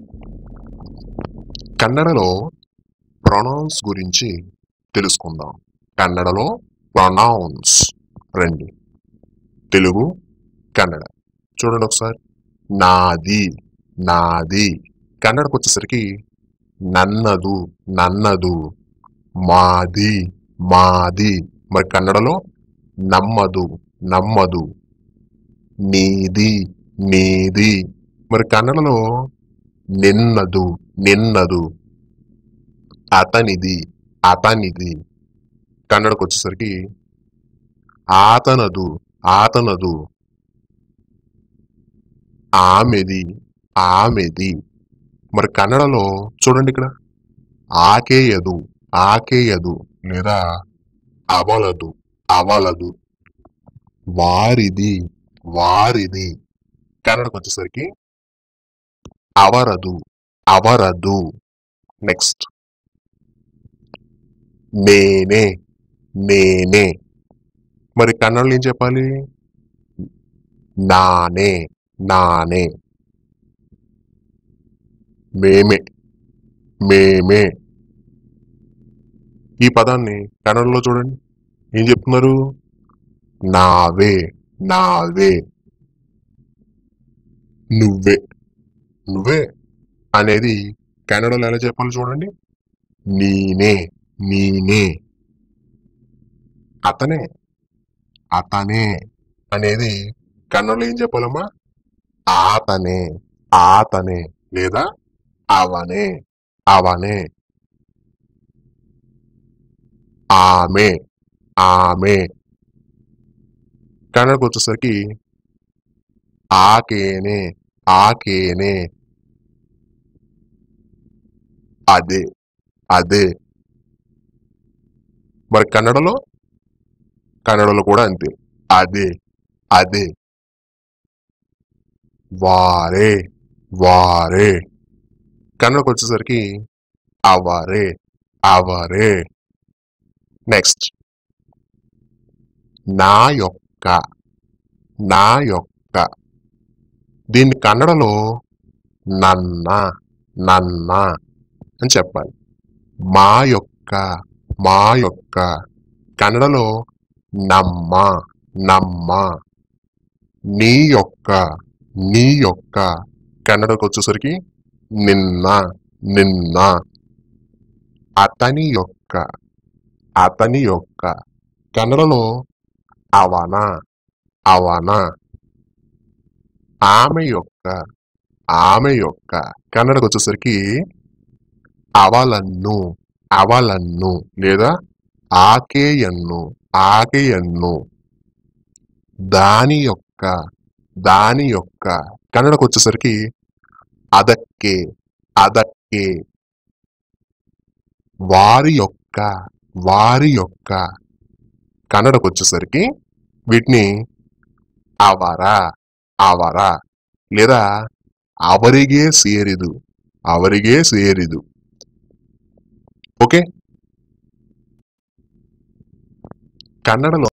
కన్నడలో ప్రొనౌన్స్ గురించి తెలుసుకుందాం కన్నడలో ప్రొనౌన్స్ రండి తెలుగు కన్నడ చూడండి ఒకసారి నాది నాది కన్నడకు వచ్చేసరికి నన్నదు నన్నదు మాది మాది మరి కన్నడలో నమ్మదు నమ్మదు నీది నీది మరి కన్నడలో నిన్నదు నిన్నదు అతనిది అతనిది కన్నడకు వచ్చేసరికి ఆతనదు ఆతనదు ఆమెది ఆమెది మరి కన్నడలో చూడండి ఇక్కడ ఆకేయదు ఆకేయదు లేదా అవలదు అవలదు వారిది వారిది కన్నడకు వచ్చేసరికి అవరదు అవరదు నెక్స్ట్ నేనే నేనే మరి కన్నడలో ఏం చెప్పాలి నానే నానే మేమే మేమే ఈ పదాన్ని కన్నడలో చూడండి ఏం చెప్తున్నారు నావే నావే నువ్వే నువ్వే అనేది కన్నడలో ఎలా చెప్పాలి చూడండి నీనే నీనే అతనే అతనే అనేది కన్నడలో ఏం చెప్పాలమ్మా ఆతనే ఆతనే లేదా అవనే అవనే ఆమె ఆమె కన్నడకు వచ్చేసరికి ఆకేనే ఆకేనే అదే అదే మరి కన్నడలో కన్నడలో కూడా అంతే అదే అదే వారే వారే కన్నడకు వచ్చేసరికి అవరే అవరే నెక్స్ట్ నా యొక్క నా యొక్క దీన్ని కన్నడలో నన్న నన్న అని చెప్పాలి మా యొక్క మా యొక్క కన్నడలో నమ్మ నమ్మ నీ యొక్క నీ యొక్క కన్నడకు వచ్చేసరికి నిన్న నిన్న అతని యొక్క అతని యొక్క కన్నడలో అవన అవన ఆమె యొక్క ఆమె యొక్క కన్నడకు వచ్చేసరికి అవలన్ను అవలన్ను లేదా ఆకేయన్ను ఆకేయన్ను దాని యొక్క దాని యొక్క కన్నడకు వచ్చేసరికి అదక్కే అదక్కే వారి యొక్క వారి యొక్క కన్నడకు వచ్చేసరికి వీటిని అవర అవర లేదా ಅವರಿಗೆ ಸೇರಿದು ಅವರಿಗೆ ಸೇರಿದು ఓకే కన్నడలో